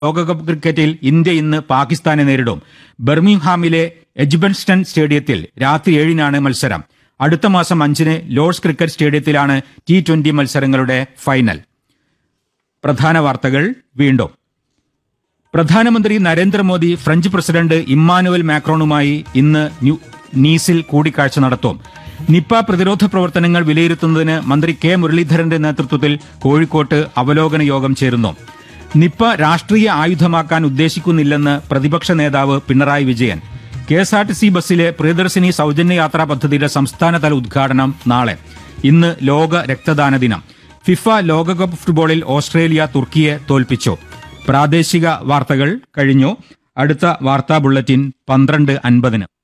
ലോകകപ്പ് ക്രിക്കറ്റിൽ ഇന്ത്യ ഇന്ന് പാകിസ്ഥാനെ നേരിടും ബർമിംഗ്ഹാമിലെ എജ്ബൻസ്റ്റൺ സ്റ്റേഡിയത്തിൽ രാത്രി ഏഴിനാണ് മത്സരം അടുത്ത മാസം അഞ്ചിന് ലോർഡ്സ് ക്രിക്കറ്റ് സ്റ്റേഡിയത്തിലാണ് ടി ട്വന്റി മത്സരങ്ങളുടെ ഫൈനൽ പ്രധാന വാർത്തകൾ വീണ്ടും പ്രധാനമന്ത്രി നരേന്ദ്രമോദി ഫ്രഞ്ച് പ്രസിഡന്റ് ഇമ്മാനുവൽ മാക്രോണുമായി ഇന്ന് ന്യൂ നീസിൽ കൂടിക്കാഴ്ച നടത്തും നിപ്പ പ്രതിരോധ പ്രവർത്തനങ്ങൾ വിലയിരുത്തുന്നതിന് മന്ത്രി കെ മുരളീധരന്റെ നേതൃത്വത്തിൽ കോഴിക്കോട്ട് അവലോകന യോഗം ചേരുന്നു നിപ്പ രാഷ്ട്രീയ ആയുധമാക്കാൻ ഉദ്ദേശിക്കുന്നില്ലെന്ന് പ്രതിപക്ഷ നേതാവ് Pinarayi Vijayan K S R T C ബസ്സിലെ പ്രിയദർശിനി സൗജന്യ യാത്രാ പദ്ധതിയുടെ സംസ്ഥാനതല ഉദ്ഘാടനം നാളെ ഇന്ന് ലോക രക്തദാന ദിനം ഫിഫ ലോകകപ്പ് ഫുട്ബോളിൽ ഓസ്ട്രേലിയ തുർക്കിയെ തോൽപ്പിച്ചു പ്രാദേശിക വാർത്തകൾ കഴിഞ്ഞു അടുത്ത വാർത്താ ബുള്ളറ്റിൻ പന്ത്രണ്ട് അൻപതിന്